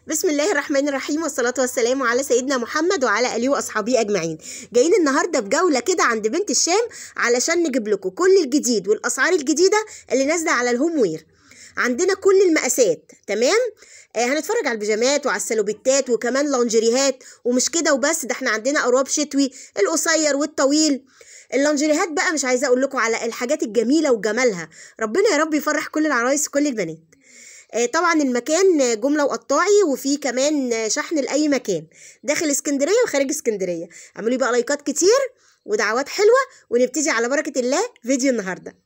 بسم الله الرحمن الرحيم والصلاة والسلام على سيدنا محمد وعلى آله وأصحابه أجمعين جايين النهاردة بجولة كده عند بنت الشام علشان نجيب لكم كل الجديد والأسعار الجديدة اللي نازلة على الهوم وير عندنا كل المقاسات تمام آه هنتفرج على البيجامات وعلى السلوبيتات وكمان لونجريهات ومش كده وبس ده احنا عندنا أرواب شتوي القصير والطويل اللونجريهات بقى مش عايزه اقول لكم على الحاجات الجميله وجمالها ربنا يا رب يفرح كل العرايس وكل البنات آه، طبعا المكان جمله وقطاعي وفي كمان شحن لاي مكان داخل اسكندريه وخارج اسكندريه اعملوا لي بقى لايكات كتير ودعوات حلوه ونبتدي على بركه الله فيديو النهارده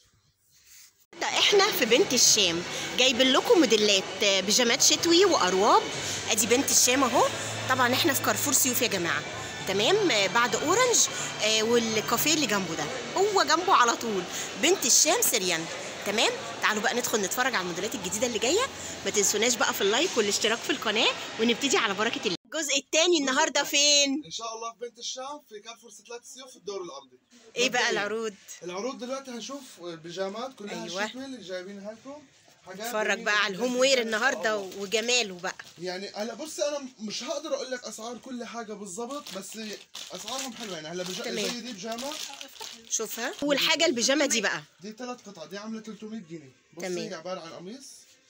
احنا في بنت الشام جايبين لكم موديلات بيجامات شتوي وارواب ادي بنت الشام اهو طبعا احنا في كارفور سيوف يا جماعه تمام آه، بعد اورنج آه، والكافيه اللي جنبه ده هو جنبه على طول بنت الشام سريان تمام تعالوا بقى ندخل نتفرج على الموديلات الجديده اللي جايه ما تنسوناش بقى في اللايك والاشتراك في القناه ونبتدي على بركه الله الجزء الثاني النهارده فين ان شاء الله في بنت الشام في كارفور ستلات السيوف في الدور الارضي ايه بقى مبدئياً، العروض العروض دلوقتي هنشوف البيجامات كلها أيوة. الشتوي اللي جايبينها لكم حاجات نتفرج جميلة بقى على جداً الهوم جداً وير إن شاء النهارده الله. وجماله بقى يعني هلا بصي انا مش هقدر اقول لك اسعار كل حاجه بالضبط بس اسعارهم حلوه يعني هلا بيجا... تمام. زي دي بيجامه شوفها اول حاجه البيجامه دي بقى دي ثلاث قطع دي عامله 300 جنيه بصي تمام. هي عباره عن قميص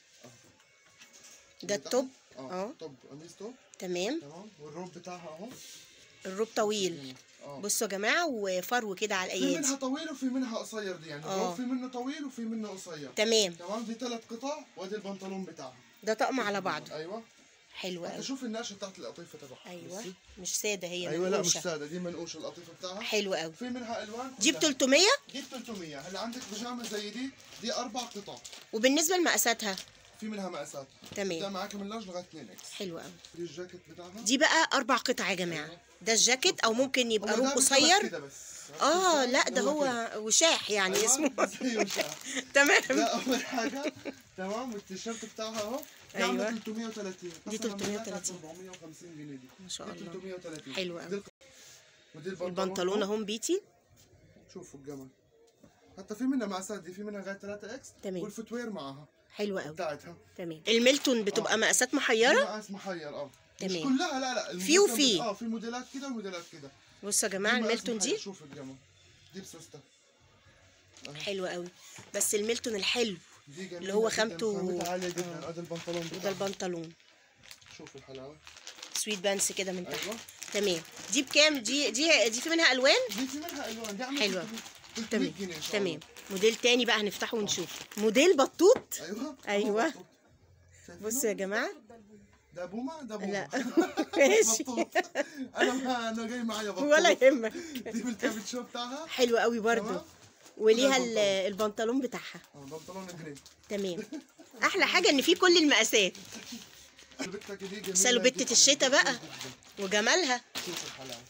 ده التوب اه اه توب قميص توب تمام تمام والروب بتاعها اهو الروب طويل اه بصوا يا جماعه وفرو كده على في الايادي منها طويل وفي منها قصير دي يعني آه. الروب في منه طويل وفي منه قصير تمام تمام دي ثلاث قطع وادي البنطلون بتاعها ده طقم على بعضه ايوه حلو انت قوي شوف النقشه بتاعت القطيفه تبعها ايوه بصي. مش ساده هي ايوه لا مش منقوشة. ساده دي منقوشه القطيفه بتاعها حلو قوي في منها الوان دي ب كلها. 300 دي ب 300 هلا عندك بيجامه زي دي دي اربع قطع وبالنسبه لمقاساتها في منها مقاسات ده تمام معاك من لارج لغايه 2 اكس حلو قوي دي الجاكيت بتاعها دي بقى اربع قطع يا جماعه ده الجاكيت او ممكن يبقى هو روب ده بس قصير كده بس اه لا ده كده. هو وشاح يعني أيوة، اسمه زي وشها. تمام ده اول حاجه تمام والتيشيرت بتاعها اهو دي عامله أيوة. 330 دي قسماً بالله 330. كانت 450 جنيه دي ما شاء دي الله 330 حلو أوي. دي الق- ودي البنطلون اهو بيتي شوفوا الجمال حتى في منها مقاسات دي في منها لغايه 3 اكس تمام. والفوتوير معاها حلو قوي بتاعتها تمام الميلتون بتبقى آه. مقاسات في محيره مقاس محير اه مش تمام. كلها لا لا في الموديل- وفي. اه في موديلات كده وموديلات كده بصوا يا جماعه دي مقاس الميلتون محير. دي شوف الجمال دي بسوسته حلو قوي بس الميلتون الحلو دي جميله اللي هو جداً، خامته- خامتها عاليه آه. جدا ادي البنطلون وده بتاعها البنطلون شوفوا الحلاوه سويت بانس كده من تحت ايوه تمام دي بكام دي دي دي في منها الوان دي في منها الوان دي عامله حلوة. 300 تمام جنيه ان شاء تمام الله موديل تاني بقى هنفتحه ونشوف موديل بطوط ايوه أيوة. بطوط. شايفينه؟ بصوا يا جماعه ده بوما ده بوما لا ماشي بطوط. انا ما انا جاي معايا بطوط ولا يهمك دي بالكابت شو بتاعها حلو قوي برضو تمام. وليها وده ال- البنطلون بتاعها اه بنطلون جرين تمام احلى حاجه ان في كل المقاسات سلوبتك دي جميله سلوبتة جداً الشتا جداً بقى. جداً. وجمالها شوف الحلاوه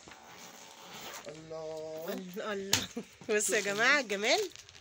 الله الله الله بصوا يا جماعه الجمال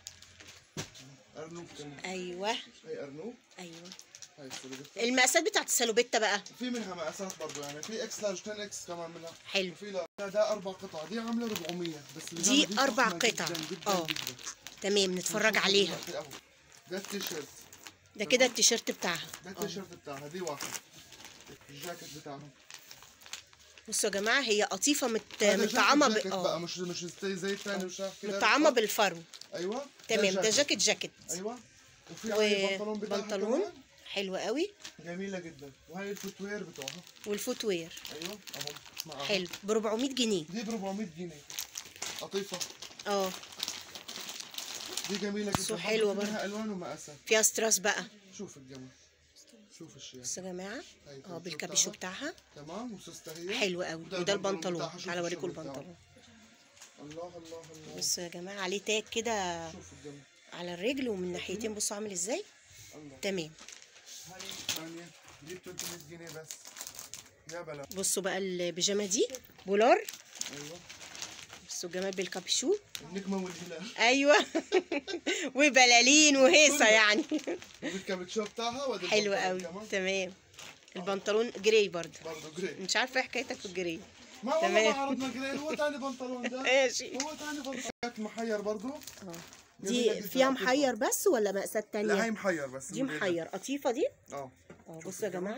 ارنوب كمان ايوه هي ارنوب ايوه هاي السلوبتة المقاسات بتاعت السلوبيتا بقى في منها مقاسات برضه يعني في اكس لارج 10 اكس كمان منها حلو وفي لا ده- ده اربع قطع دي عامله 400 بس دي الجامعة أربع فخمة قطع. جداً جداً آه. جداً. تمام نتفرج عليها دلوقتي أهو. ده التيشيرت ده كده التيشيرت بتاعها ده اه التيشيرت بتاعها دي واحد الجاكيت بتاعها بصوا يا جماعه هي قطيفه مت... هذا جاكيت- متطعمه ب... جاكيت بقى اه مش مش زي زي الثاني وشاف كده متطعمه بالفرو ايوه تمام ده جاكيت جاكيت ايوه وفي عليه البنطلون بتاعها وبنطلون كمان. حلو قوي جميله جدا وهي الفوتوير بتوعها والفوت وير ايوه اهو معاها حلو ب 400 جنيه دي ب 400 جنيه قطيفه اه دي جميله جدا سو حلوة برضه منها الوان ومقاسات فيها ستراس بقى شوف الجمال شوف الشيء بصوا يا جماعه هاي اه الكابتشو بالكابيشو بتاعها. بتاعها تمام وسوسته هي حلو قوي وده وده البنطلون البنطلون بتاعها. شوف تعالى اوريكم الشغل بتاعه. البنطلون الله الله الله بصوا يا جماعه عليه تاج كده شوف الجمال على الرجل ومن ناحيتين بصوا عامل ازاي الله تمام هاي الثانيه دي ب 300 جنيه بس يا بلا بصوا بقى البيجامه دي بولار ايوه بصوا الجمال بالكابيشو النجمه والهلال ايوه وبلالين وهيصه يعني وبالكابتشو بتاعها وادي حلو البنطلون قوي كمان. تمام البنطلون جراي برضه برضه جري مش عارفه ايه حكايتك في الجراي ما والله تمام. ما عرضنا جري هو تاني بنطلون ده ماشي هو تاني بنطلون محير برضه اه جميلة دي جداً، فيها لطيفة. محير بس ولا مقاسات لا هي تانية محير بس دي الموديل ده. محير قطيفه دي اه اه بصوا يا جماعه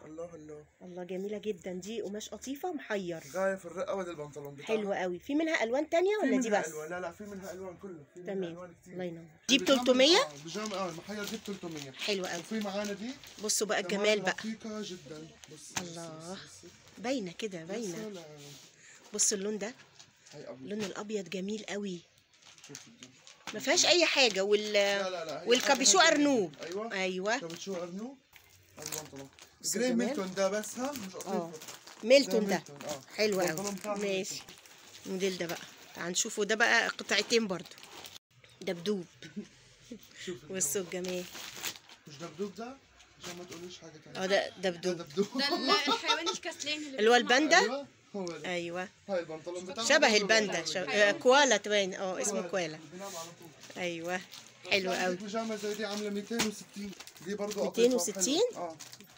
الله الله الله جميله جدا دي قماش قطيفه محير غايه في الرقه وادي البنطلون بتاعها حلوه قوي في منها الوان تانية في ولا دي منها بس ألوان. لا لا في منها الوان كله في منها تمام الوان كتير الله ينور دي ب البيجامة- 300 اه بيجامه اه المحير دي ب 300 حلوه قوي وفي معانا دي بصوا بقى كمان الجمال بقى رقيقه جدا بص الله. باينه كده باينه باينه بصوا اللون ده هي ابيض اللون الابيض جميل قوي شوف الجمال. ما فيهاش اي حاجه وال لا لا لا هي والكابيشو حاجة ارنوب ايوه ايوه كابيشو ارنوب هذا البنطلون بص جري الجمال. ميلتون ده بس ها مش اه قطيفه ميلتون ده ميلتون، اه حلو قوي البنطلون بتاعها ماشي ميلتون. الموديل ده بقى تعال نشوفه ده بقى قطعتين برضو دبدوب شوف الجمال. بصوا الجمال مش دبدوب ده عشان ما تقوليش حاجه ثانيه اه ده دبدوب دبدوب ده ال- الحيوان الكسلان اللي اللي هو بيطلع- الباندا ايوه هو ده ايوه هاي البنطلون بتاعها شبه برضه الباندا بينام شب... على آه، طول. كوالا تبين اه اسمه كوالا بينام على طول ايوه حلو بس قوي عندك بيجامه زي دي عامله 260 دي برضه 260 اه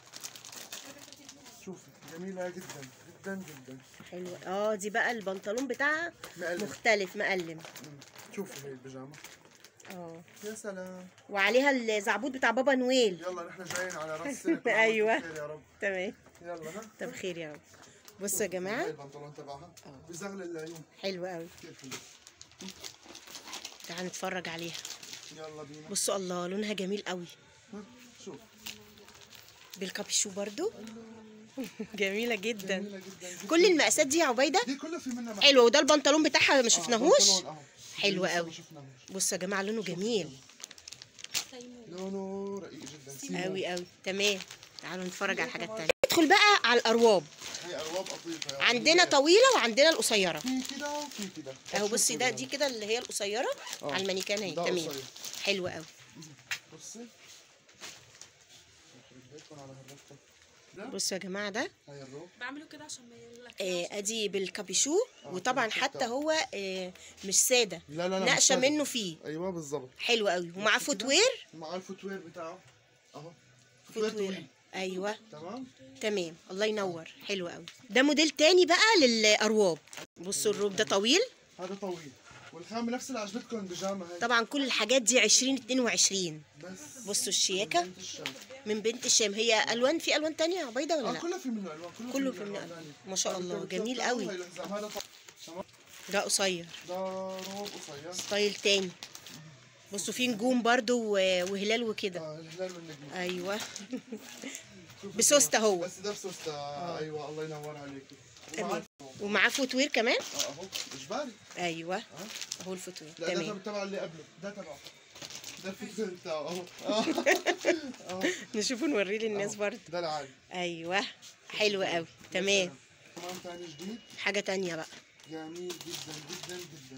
شوفي جميله جدا جدا جدا حلو اه دي بقى البنطلون بتاعها مقلب مختلف مقلم مم. شوفي هي البيجامه اه يا سلام وعليها الزعبوط بتاع بابا نويل يلا نحن جايين على راس السنه كل عام أيوة. وأنتم بخير يا رب تمام يلا ها طب خير يا رب بصوا يا هاي جماعه البنطلون تبعها آه. بزغل العيون حلو قوي كيف حلو تعال نتفرج عليها يلا بينا بصوا الله لونها جميل قوي ها، شوف بالكابيشو برضو جميلة جدا جميله جدا جدا كل المقاسات دي يا عبيدة دي كلها في منها حلوة وده البنطلون بتاعها ما آه، شفناهوش بنطلون أهو. حلو لسه ما قوي. شفناهوش. بصوا يا جماعة لونه جميل لونه رقيق جدا سيمون. قوي قوي تمام تعالوا نتفرج على الحاجات التانية ندخل بقى على الأرواب هي ارواب قطيفه يا عندنا رب. طويلة وعندنا القصيرة في كده وفي كده اهو هتشوفوا بصي ده يعني. دي كده اللي هي القصيرة آه. على المانيكان اهي ده تمام قصير. حلوة قوي بصي يخرب بيتكم على هالرفقة. ده بصوا يا جماعة ده هاي الروب بعمله كده عشان ما يقلقش آه، ادي بالكابيشو وطبعا الكابيشو حتى بتاعه. هو آه، مش سادة لا لا لا مش نقشة سادة. منه فيه ايوه بالظبط حلو قوي ومعاه كده. فوتوير مع الفوتوير بتاعه اهو فوتوير فوتوير طويل ايوه تمام تمام الله ينور حلو قوي ده موديل تاني بقى للارواب بصوا الروب ده طويل هذا طويل والخامه نفس اللي عجبتكم البيجامه هاي طبعا كل الحاجات دي 2022 بس بصوا الشياكه بنت الشمس. من بنت الشام هي الوان في الوان تانية يا عبيده ولا اه لا كله في منه الوان كله في منه ألوان. تانية. ما شاء هذا الله، الكابتن جميل بتاعه، قوي. هاي الحزام. هذا طويل. تمام ده قصير ده روب قصير ستايل تاني بصوا في نجوم برضو و- وهلال وكده اه الهلال والنجم ايوه شوف بسوسته هو بس ده بسوسته ايوه الله ينور عليكي تمام ومعاه فوتوير كمان اه اهو اجباري ايوه اه اهو الفوتوير لا ده تمام تبع اللي قبله ده تبعه ده الفكر بتاعه اهو اه اهو نشوفه نوريه للناس أهو. برضو ده العادي ايوه حلو قوي تمام كمان تاني جديد حاجه تانية بقى جميل جدا جدا جدا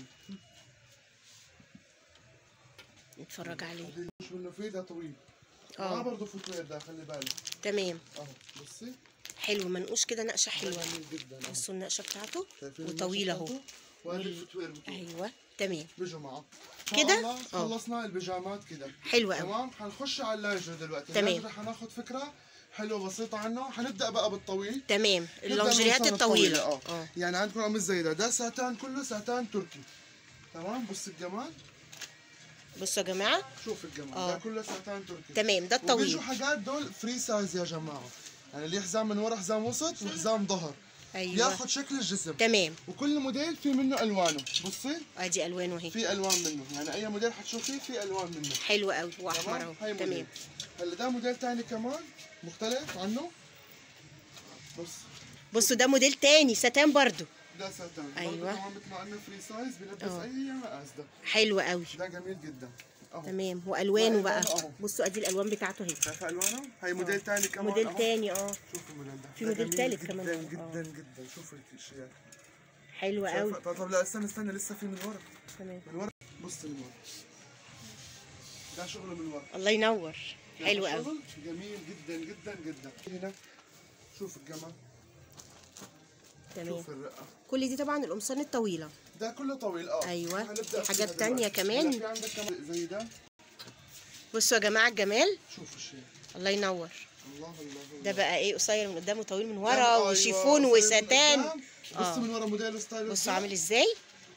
نتفرج عليه هذا مش منه فيه ده طويل اه. معاه برضه فوتوير ده خلي بالك تمام اهو بصي حلو منقوش كده نقشه حلوه جميل جدا أهو. بصوا النقشه بتاعته شايفين وطويله اهو النقشة بتاعته؟ وهذا الفوتوير بتاعه ايوه تمام بيجوا معه كده؟ الله اه. خلصنا البيجامات كده حلو قوي تمام حنخش على اللايجر دلوقتي تمام. اللايجر حناخد فكره حلوه بسيطه عنه حنبدا بقى بالطويل تمام نبدأ من اللونجريهات الخانة الطويله اه اه يعني عندكم قميص زي ده ده ساتان كله ساتان تركي تمام بص الجمال بصوا يا جماعه شوف الجمال اه. ده كله ساتان تركي تمام ده الطويل وبيجوا حاجات دول فري سايز يا جماعه يعني اللي حزام من ورا حزام وسط وحزام ظهر ايوه ياخذ شكل الجسم تمام وكل موديل في منه الوانه بصي ادي الوانه اهي في الوان منه يعني اي موديل حتشوفيه في الوان منه حلو قوي واحمر اهو هاي موديل تمام هلا ده موديل تاني كمان مختلف عنه بص بصوا ده موديل تاني ستان برضو ده ساتان أيوة. برضه كمان مثل ما قلنا فري سايز بيلبس اه. اي مقاس ده حلو قوي ده جميل جدا اهو تمام والوانه بقى وألوانه أهو. بصوا ادي الالوان بتاعته اهي شايفه الوانه هي موديل تاني كمان موديل أهو. تاني اه شوف الموديل ده في ده موديل جميل تالت جدا كمان جدا أهو. جدا شوف الشياكه حلو قوي شايفة؟ طب طب لا استنى استنى لسه في من ورا تمام من ورا بص من ورا ده شغله من ورا الله ينور حلو شايفة قوي الشغل؟ جميل جدا جدا جدا هنا شوف الجمال تمام شوف الرقه كل دي طبعا القمصان الطويله ده كله طويل اه أيوة. هنبدأ في فيها حاجات دلوقتي. تانية كمان. هنا في عندك كمان زي ده بصوا يا جماعه الجمال شوف الشيء الله ينور الله الله الله ده بقى ايه قصير من قدام وطويل من ده ورا أيوة، وشيفون قصير من وستان قدام. بص آه. من ورا موديل ستايل بصوا إزاي. عامل ازاي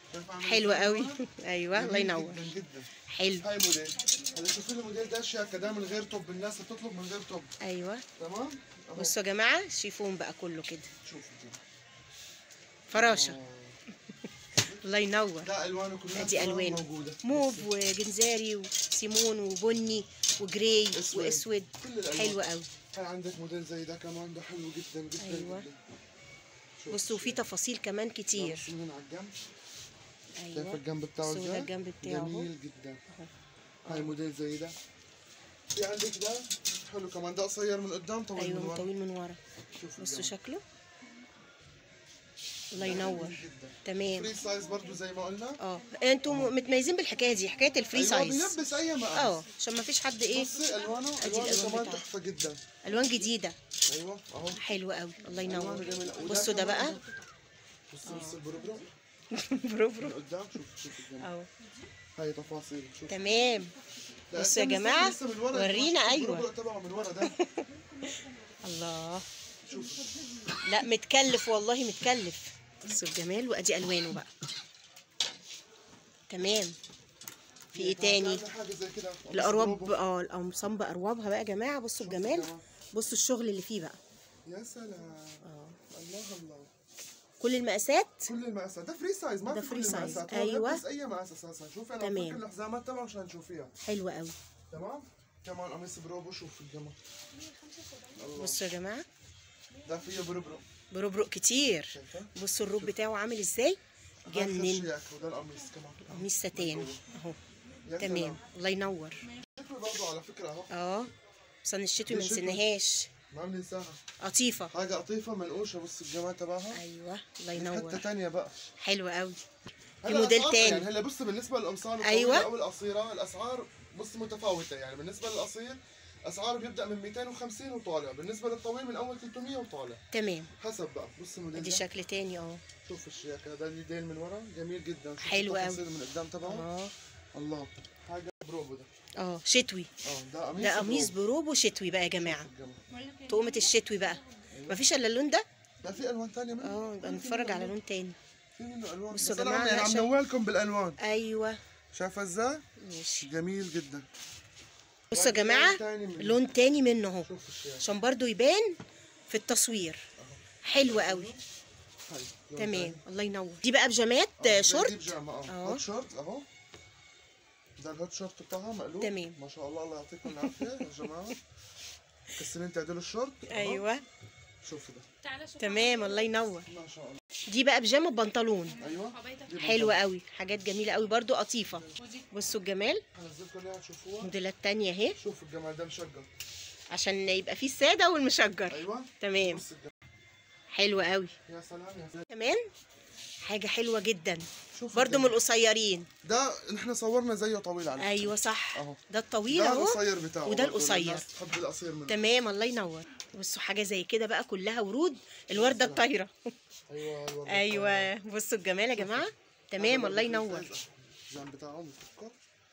شايف عامل حلوة إزاي قوي الوان؟ ايوه الله جميل ينور جدا جدا حلو هاي موديل هلا شوفي الموديل ده شياكه ده من غير توب الناس بتطلب من غير توب ايوه تمام اهو بصوا يا جماعه شيفون بقى كله كده شوفوا كده فراشه آه. الله ينور ده الوانه كلها ادي كمان الوان موجوده موف وجنزاري وسيمون وبني وجراي أسود. واسود كل الألوان. حلو قوي هاي عندك موديل زي ده كمان ده حلو جدا جدا أيوة. جدا شوف بصوا في تفاصيل كمان كتير بصوا من على الجنب شايف ايوه الجنب بتاعه بصوا ده ازاي؟ الجنب بتاعه أهو. جميل جدا هاي موديل زي ده في عندك ده حلو كمان ده قصير من قدام طويل ايوه من ورا طويل من ورا شوف بصوا الجنب. شكله الله ينور جميل جدا تمام فري سايز برضو زي ما قلنا اه انتوا متميزين بالحكايه دي حكايه الفري أيوة سايز بيلبس اي مقاس اه عشان ما فيش حد ايه بصي الوانه أدي الوانه الألوان كمان بتاعته. تحفه جدا الوان جديده ايوه اهو حلو قوي الله ألوانه ينور جميلة. وده بصوا ده كمان بقى بصي بصي البروبرو برو من برو قدام شوف شوف الجنب اهو هاي تفاصيل شوف تمام لا، بصوا يا استنى، جماعة، استنى، لسه من ورا. ورينا، شوف أيوة. البروبرو تبعه من ورا ده الله شوف لا متكلف والله متكلف بصوا الجمال وادي الوانه بقى تمام في ايه تاني في حاجه زي كده الارواب اه القمصان باروابها بقى يا جماعه بصوا الجمال بصوا الشغل اللي فيه بقى يا سلام اه الله الله كل المقاسات كل المقاسات ده فري سايز ما ده في فري كل سايز، المقاسات هو أيوة. بيلبس اي مقاس اساسا شوفي انا تمام. بفك الحزامات تبعه عشان تشوفيها حلوه قوي تمام كمان قميص بروبو شوف الجمال الله بصوا يا جماعه ده فيه بروبرو بربرق كتير شايفه بصوا الروب بتاعه عامل ازاي هاي جنن خشياك وده القميص كمان قميص ستان اهو يا تمام سلام. الله ينور شكله برضه على فكره اهو اه صن الشتوي ما ده شتوي. نسيناهاش ما بننساها قطيفه حاجه قطيفه منقوشه بص الجمال تبعها ايوه الله حته ينور تانية بقى حلو قوي في هلا موديل أسعار- تاني يعني هلا بص بالنسبه للقمصان أيوة. الطويله او القصيره الاسعار بص متفاوته يعني بالنسبه للقصير اسعاره بيبدا من 250 وطالع بالنسبه للطويل من اول 300 وطالع تمام حسب بقى بص الموديل ادي ده. شكل تاني اه شوف الشياكه ده اليدين من ورا جميل جدا شوف حلو أوي. التفاصيل من قدام تبعه اه الله حاجه بروبو ده اه شتوي اه ده قميص ده قميص بروبو. بروبو شتوي بقى يا جماعه الجمال. تقومة الشتوي بقى مفيش الا اللون ده لا في الوان ثانيه منه اه يبقى في نتفرج منه على ألوان. لون تاني في منه الوان بصوا بس يا انا جماعة عم يعني عم عشان- نوالكم بالالوان ايوه شايفه ازاي ماشي جميل جدا بصوا يا جماعه تاني من- لون تاني منه اهو شوف الشياكه عشان برضو يبان في التصوير حلو قوي هاي لون تمام تاني. الله ينور دي بقى بيجامات آه، زي شورت دي بيجامة اه أهو. هوت شورت اهو ده الهوت شورت بتاعها مقلوب تمام. ما شاء الله الله يعطيكم العافيه يا جماعه كسرين تعدلوا الشورت أهو. ايوه شوفوا ده تعالى شوف تمام الله ينور ما شاء الله دي بقى بيجامه بنطلون ايوه عبايتك دي حلوه قوي حاجات جميله قوي برضو قطيفه ودي بصوا الجمال هنزلكم اياها تشوفوها موديلات تانية اهي شوفوا الجمال ده مشجر عشان يبقى فيه الساده والمشجر ايوه تمام بص الجمال. حلو قوي يا سلام يا سلام كمان حاجه حلوه جدا شوف برضو من الجمال. القصيرين ده نحن صورنا زيه طويل على فكرة. ايوه صح اهو ده الطويل ده اهو القصير بتاعه وده برضو القصير. الناس تحب القصير منه تمام الله ينور بصوا حاجه زي كده بقى كلها ورود الورده الطايره ايوه الورد ايوه بصوا الجمال يا جماعه تمام الله ينور الجنب بتاعه مفكر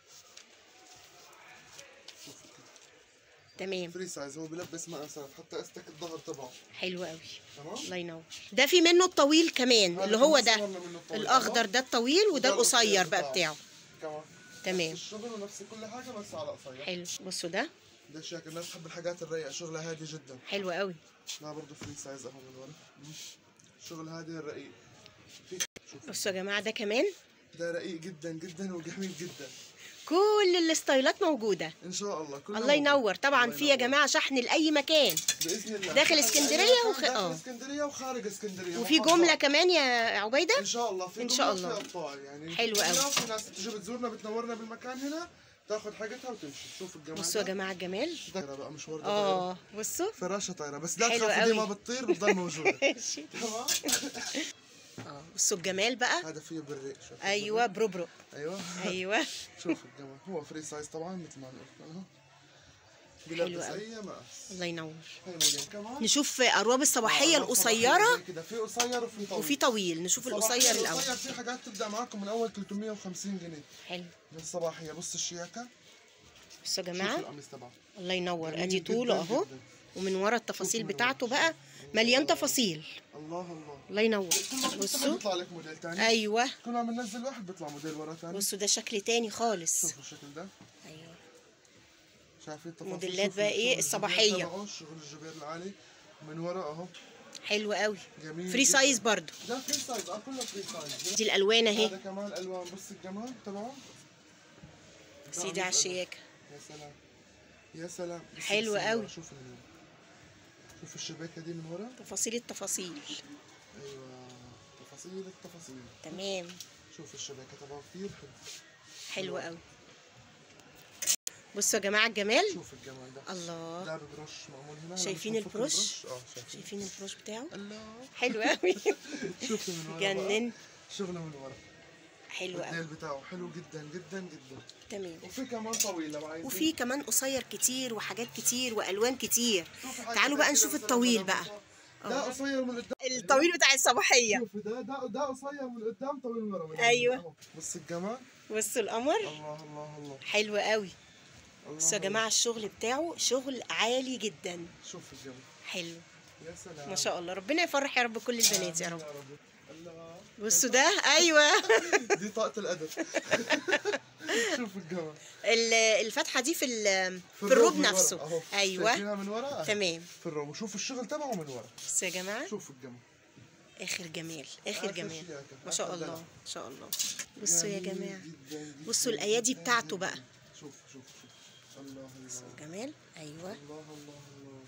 تمام فري سايز هو بيلبس مقاسات حتى استك الظهر تبعه حلو قوي تمام الله ينور ده في منه الطويل كمان هذا اللي هو كمان ده صورنا منه الطويل. الاخضر ده الطويل وده القصير بقى بتاعه. بتاعه كمان تمام الشغل ونفس كل حاجه بس على قصير حلو بصوا ده ده شكل الناس تحب الحاجات الرايقه شغلها هادي جدا حلو قوي لا برضه فري سايز اهو من ورا مم. شغل هادي الرقيق في شوف بصوا يا جماعه ده كمان ده رقيق جدا جدا وجميل جدا كل الستايلات موجوده ان شاء الله كله الله موجود. ينور طبعا الله في يا ينور. جماعه شحن لاي مكان باذن الله داخل أي اسكندرية مكان وخ- داخل آه. اسكندريه وخارج اسكندريه وفي محافظات. جمله كمان يا عبيده ان شاء الله في إن جملة شاء وفي الله. أبطال يعني حلو في أوي. ناس- في ناس تيجي بتزورنا بتنورنا بالمكان هنا تاخذ حاجتها وتمشي شوف الجمال بصوا يا ده. جماعه الجمال طايره بقى مش ورده طايره اه بصوا فراشه طايره بس لا حلو تخافوا أوي. دي ما بتطير بتضل موجوده ماشي تمام اه بصوا الجمال بقى هذا فيه بالريق شوف ايوه بربرق ايوه ايوه شوف الجمال هو فري سايز طبعا مثل ما قلت اهو حلو بيلبس أوي. اي مقاس الله ينور هاي موديل كمان نشوف ارواب الصباحيه آه، القصيره زي كده في قصير وفي طويل وفي طويل نشوف القصير الاول القصير في حاجات تبدا معاكم من اول 350 جنيه حلو من الصباحيه بص الشياكه بصوا يا شوف جماعه القميص تبعه الله ينور جميل ادي جداً طوله اهو جداً. ومن ورا التفاصيل بتاعته بقى مليان تفاصيل الله الله الله ينور كل ما بتفتح بصوا بيطلع لك موديل تاني ايوه كل ما بننزل واحد بيطلع موديل ورا تاني بصوا ده شكل تاني خالص شوفوا الشكل ده ايوه شايفين التفاصيل موديلات شوفوا بقى إيه؟ شغل الصباحية. الجبير تبعه، شغل الجبير العالي من ورا اهو حلو قوي جميل فري جداً. سايز برضو ده فري سايز اه كله فري سايز دي الالوان اهي هذا كمان الوان بص الجمال تبعه ده سيدي على ألوان. الشياكه يا سلام يا سلام بص حلو بص من قوي. ورا، شوف من ورا. شوف الشباكه دي من ورا تفاصيل التفاصيل ايوه تفاصيل التفاصيل تمام شوف الشباكه تبعه كثير حلو حلو قوي بصوا يا جماعه الجمال شوف الجمال ده الله ده ببرش معمول هنا شايفين لما بنفك البرش؟ اه شايفين شايفين البروش بتاعه الله حلو قوي شوف من ورا بقى. جنن شغله من ورا حلو قوي الديل بتاعه حلو جدا جدا جدا تمام وفي كمان طويل لو عايزين وفي كمان قصير كتير وحاجات كتير والوان كتير شوفي حاجة تعالوا زي بقى كده نشوف مثلاً الطويل بدل ما بقى ده قصير من قدام الطويل بتاع الصباحيه شوفي ده ده ده قصير من قدام طويل من ورا من أيوة. أهو. بص الجمال بصوا القمر الله الله الله حلو قوي الله بصوا يا جماعه الشغل بتاعه شغل عالي جدا شوف الجمال حلو يا سلام ما شاء الله ربنا يفرح يا رب كل البنات يا رب الله بصوا ده ايوه دي طاقة الأدب شوف الجمال ال- الفتحه دي في ال- في الروب من ورا. نفسه أهو. ايوه شايفينها من ورا أهي. تمام في الروب وشوف الشغل تبعه من ورا بصوا يا جماعه شوف الجمال اخر جمال اخر آخر جمال شياكة، ما شاء آخر الله دلع. ما شاء الله بصوا يا جميل جماعه جداً جداً بصوا الايادي جداً بتاعته جداً. بقى شوف شوف شوف الله الله جمال ايوه الله الله الله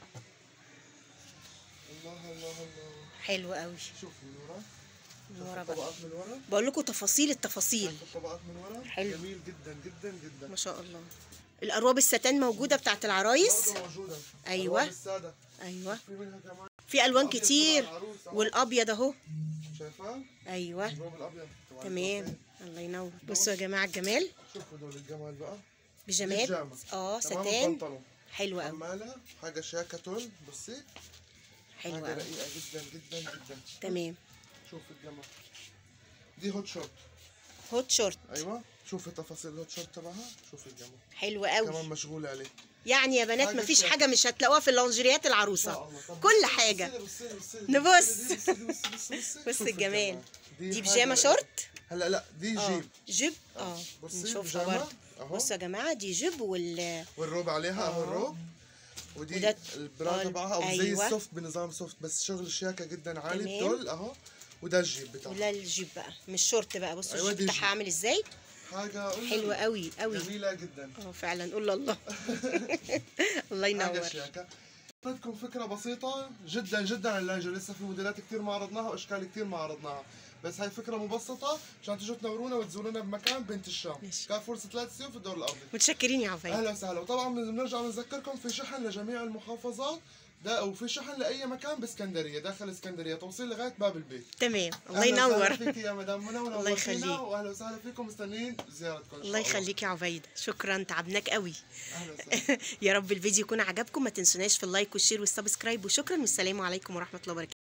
الله الله الله حلو قوي شوف من ورا من شوف ورا بقى الطبقات من ورا بقول لكم تفاصيل التفاصيل شوف الطبقات من ورا حلو. جميل جدا جدا جدا ما شاء الله الارواب الستان موجوده بتاعت العرايس برضه موجودة أيوة. ألوان السادة ايوه في منها كمان في الوان الأبيض كتير تبع العروس أهو. والابيض اهو شايفاه؟ ايوه الروب الأبيض تبع تمام الكوفية. الله ينور بصوا يا جماعه الجمال شوفوا دول الجمال بقى بيجامات بيجامة. اه تمام ستان البنطلون حلو قوي حمالة حاجة شياكة تول بصي حلو حاجة قوي رقيقة جدا جدا جدا تمام شوف الجمال دي هوت شورت هوت شورت ايوه شوفي تفاصيل الهوت شورت تبعها شوفي الجمال حلو كمان قوي مشغولة عليه يعني يا بنات حاجة مفيش شياكة. حاجه مش هتلاقوها في اللونجريات ما العروسه شاء الله. طب كل بصي- حاجة. بصي- بصي- بصي- نبص. بصي- بصي- بصي- بصي- بصي. بص شوفي الجمال دي حاجة بيجامه رقيقة. شورت هلا لا دي اه جيب جيب اه بصي نشوفها بيجامة برضه اهو بصوا يا جماعه دي جيب وال والروب عليها اهو آه. الروب ودي وده- البرا آه، تبعها او زي أيوة. السوفت بنظام سوفت بس شغل شياكه جدا عالي تمام. الدول اهو وده الجيب بتاعها ولا الجيب بقى مش شورت بقى بصوا أيوة، الجيب دي بتاعها جيب. عامل ازاي حاجه قلنا حلوه قوي قوي جميله جدا اه فعلا قول الله الله حاجه ينور شياكه بدكم فكره بسيطه جدا جدا عن اللهجه لسه في موديلات كثير ما عرضناها واشكال كثير ما عرضناها بس هاي فكره مبسطه عشان تجوا تنورونا وتزورونا بمكان بنت الشام ماشي. كافور ثلاث سيوف في الدور الارضي متشكرين يا عفاية اهلا وسهلا وطبعا بنرجع بنذكركم في شحن لجميع المحافظات ده وفي شحن لاي مكان باسكندريه داخل اسكندريه توصيل لغايه باب البيت تمام الله أهلا وسهلا ينور فيك يا مدام منى الله ونورتينا يخليك. واهلا وسهلا فيكم مستنيين زيارتكم إن شاء الله يخليك يا عبيدة شكرا تعبناك قوي اهلا وسهلا يا رب الفيديو يكون عجبكم ما تنسوناش في اللايك والشير والسبسكرايب وشكرا والسلام عليكم ورحمة الله وبركاته